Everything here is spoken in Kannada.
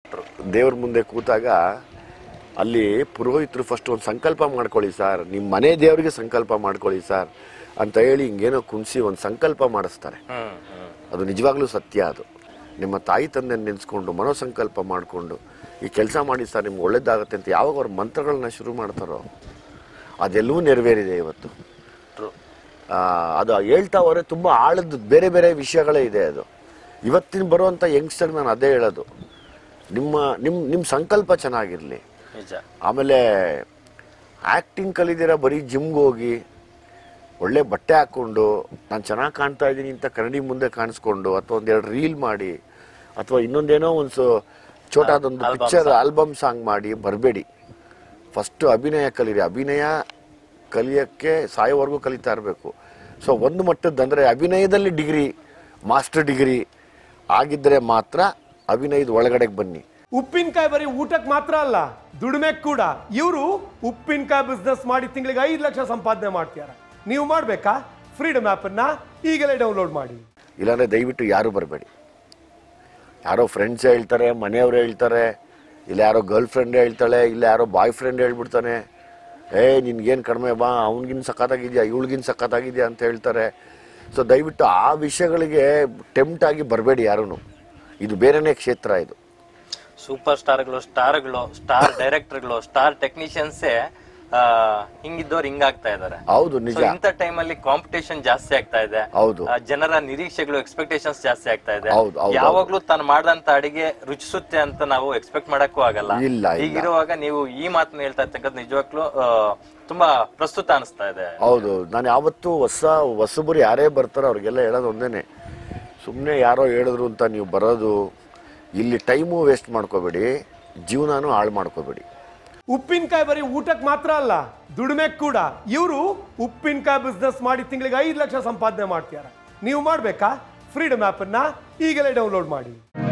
ದೇವ್ರ ಮುಂದೆ ಕೂತಾಗ ಅಲ್ಲಿ ಪುರೋಹಿತರು ಫಸ್ಟ್ ಒಂದು ಸಂಕಲ್ಪ ಮಾಡ್ಕೊಳ್ಳಿ ಸರ್ ನಿಮ್ಮ ಮನೆ ದೇವರಿಗೆ ಸಂಕಲ್ಪ ಮಾಡ್ಕೊಳ್ಳಿ ಸರ್ ಅಂತ ಹೇಳಿ ಹಿಂಗೇನೋ ಕುಣಿಸಿ ಒಂದು ಸಂಕಲ್ಪ ಮಾಡಿಸ್ತಾರೆ ಹ್ಮ್ ಹ್ಮ್ ಅದು ನಿಜವಾಗ್ಲೂ ಸತ್ಯ ಅದು ನಿಮ್ಮ ತಾಯಿ ತಂದೆ ನೆನೆಸ್ಕೊಂಡು ಮನೋಸಂಕಲ್ಪ ಮಾಡಿಕೊಂಡು ಈ ಕೆಲಸ ಮಾಡಿ ಸರ್ ನಿಮ್ಗೆ ಒಳ್ಳೇದಾಗುತ್ತೆ ಅಂತ ಯಾವಾಗ ಅವ್ರ ಮಂತ್ರಗಳನ್ನ ಶುರು ಮಾಡ್ತಾರೋ ಅದೆಲ್ಲವೂ ನೆರವೇರಿದೆ ಇವತ್ತು ಟ್ರೂ ಆ, ಅದು ಹೇಳ್ತಾ ಹೋದ್ರೆ ತುಂಬ ಆಳದ ಬೇರೆ ಬೇರೆ ವಿಷಯಗಳೇ ಇದೆ ಅದು ಇವತ್ತಿನ ಬರುವಂಥ ಯಂಗ್ಸ್ಟರ್ ನಾನು ಅದೇ ಹೇಳೋದು ನಿಮ್ಮ ನಿಮ್ಮ ನಿಮ್ಮ ಸಂಕಲ್ಪ ಚೆನ್ನಾಗಿರಲಿ ನಿಜ ಆಮೇಲೆ ಆ್ಯಕ್ಟಿಂಗ್ ಕಲಿದಿರ ಬರೀ ಜಿಮ್ಗೆ ಹೋಗಿ ಒಳ್ಳೆ ಬಟ್ಟೆ ಹಾಕ್ಕೊಂಡು ನಾನು ಚೆನ್ನಾಗಿ ಕಾಣ್ತಾ ಇದ್ದೀನಿ ಅಂತ ಕನ್ನಡಿ ಮುಂದೆ ಕಾಣಿಸ್ಕೊಂಡು ಅಥವಾ ಒಂದೆರಡು ರೀಲ್ ಮಾಡಿ ಅಥವಾ ಇನ್ನೊಂದೇನೋ ಒಂದು ಸೊ ಚೋಟಾದೊಂದು Album ಪಿಕ್ಚರ್ ಆಲ್ಬಮ್ ಸಾಂಗ್ ಮಾಡಿ ಬರಬೇಡಿ ಫಸ್ಟು ಅಭಿನಯ ಕಲೀರಿ ಅಭಿನಯ ಕಲಿಯೋಕ್ಕೆ ಸಾಯೋವರೆಗೂ ಕಲಿತಾ ಇರಬೇಕು ಸೊ ಒಂದು ಮಟ್ಟದ್ದಂದರೆ ಅಭಿನಯದಲ್ಲಿ ಡಿಗ್ರಿ ಮಾಸ್ಟರ್ ಡಿಗ್ರಿ ಆಗಿದ್ದರೆ ಮಾತ್ರ ಅಭಿನಯದ ಒಳಗಡೆಗೆ ಬನ್ನಿ ಉಪ್ಪಿನಕಾಯಿ ಬರೀ ಊಟಕ್ಕೆ ಮಾತ್ರ ಅಲ್ಲ ದುಡಿಮೆ ಕೂಡ ಇವರು ಉಪ್ಪಿನಕಾಯಿ ಬಿಸ್ನೆಸ್ ಮಾಡಿ ತಿಂಗಳಿಗೆ ಐದು ಲಕ್ಷ ಸಂಪಾದನೆ ಮಾಡ್ತಿದ್ದಾರೆ ನೀವು ಮಾಡಬೇಕಾ ಫ್ರೀಡಮ್ ಆ್ಯಪನ್ನು ಈಗಲೇ ಡೌನ್ಲೋಡ್ ಮಾಡಿ ಇಲ್ಲಾಂದರೆ ದಯವಿಟ್ಟು ಯಾರು ಬರಬೇಡಿ ಯಾರೋ ಫ್ರೆಂಡ್ಸ್ ಹೇಳ್ತಾರೆ ಮನೆಯವ್ರು ಹೇಳ್ತಾರೆ ಇಲ್ಲ ಯಾರೋ ಗರ್ಲ್ ಫ್ರೆಂಡ್ ಹೇಳ್ತಾಳೆ ಇಲ್ಲ ಯಾರೋ ಬಾಯ್ ಫ್ರೆಂಡ್ ಹೇಳ್ಬಿಡ್ತಾನೆ ಏ ನಿನ್ಗೇನು ಕಡಿಮೆ ಬಾ ಅವ್ನಿಗಿನ್ ಸಖತ್ತಾಗಿದ್ಯಾ ಇವಳಿಗಿನ್ ಸಖತ್ತಾಗಿದ್ಯಾ ಅಂತ ಹೇಳ್ತಾರೆ ಸೊ ದಯವಿಟ್ಟು ಆ ವಿಷಯಗಳಿಗೆ ಟೆಂಪ್ಟ್ ಆಗಿ ಬರಬೇಡಿ ಯಾರೂ ಇದು ಬೇರೆನೇ ಕ್ಷೇತ್ರ ಇದು ಸೂಪರ್ ಸ್ಟಾರ್ಗಳು ಸ್ಟಾರ್ಗಳು ಸ್ಟಾರ್ ಡೈರೆಕ್ಟರ್ಗಳು ಸ್ಟಾರ್ ಟೆಕ್ನಿಷಿಯನ್ಸೇ ಹಿಂಗಿದ್ದವ್ರು ಹಿಂಗಾಗ್ತಾ ಇದಾರೆ ಹೌದು ನಿಜ So, ಇಂಥ ಟೈಮಲ್ಲಿ ಕಾಂಪಿಟೇಷನ್ ಜಾಸ್ತಿ ಆಗ್ತಾ ಇದೆ ಹೌದು ಆ, ಜನರ ನಿರೀಕ್ಷೆಗಳು ಎಕ್ಸ್ಪೆಕ್ಟೇಷನ್ಸ್ ಜಾಸ್ತಿ ಆಗ್ತಾ ಇದೆ ಹೌದು, ಹೌದು, ಯಾವಾಗ್ಲೂ ತಾನು ಮಾಡಿದಂತ ಅಡಿಗೆ ರುಚಿಸುತ್ತೆ ಅಂತ ನಾವು ಎಕ್ಸ್ಪೆಕ್ಟ್ ಮಾಡಕ್ಕೂ ಆಗಲ್ಲ ಇಲ್ಲ, ಇಲ್ಲ. ಹೀಗಿರುವಾಗ ನೀವು ಈ ಮಾತನ್ನ ಹೇಳ್ತಾ ಇರ್ತಕ್ಕಂಥ ನಿಜವಾಗ್ಲೂ ಆ, ತುಂಬಾ ಪ್ರಸ್ತುತ ಅನಿಸ್ತಾ ಇದೆ ಹೌದು ನಾನು ಯಾವತ್ತೂ ಹೊಸ ಹೊಸಬರು ಯಾರೇ ಬರ್ತಾರೋ ಅವ್ರಿಗೆಲ್ಲ ಹೇಳೋದು ಒಂದೇನೆ ಸುಮ್ಮನೆ ಯಾರೋ ಹೇಳಿದ್ರು ಅಂತ ನೀವು ಬರೋದು ಇಲ್ಲಿ ಟೈಮು ವೇಸ್ಟ್ ಮಾಡ್ಕೋಬೇಡಿ ಜೀವನನೂ ಹಾಳು ಮಾಡ್ಕೋಬೇಡಿ ಉಪ್ಪಿನಕಾಯಿ ಬರೀ ಊಟಕ್ಕೆ ಮಾತ್ರ ಅಲ್ಲ ದುಡಿಮೆ ಕೂಡ ಇವರು ಉಪ್ಪಿನಕಾಯಿ ಬಿಸ್ನೆಸ್ ಮಾಡಿ ತಿಂಗಳಿಗೆ ಐದು ಲಕ್ಷ ಸಂಪಾದನೆ ಮಾಡ್ತಿದ್ದಾರೆ ನೀವು ಮಾಡಬೇಕಾ ಫ್ರೀಡಮ್ ಆ್ಯಪನ್ನು ಈಗಲೇ ಡೌನ್ಲೋಡ್ ಮಾಡಿ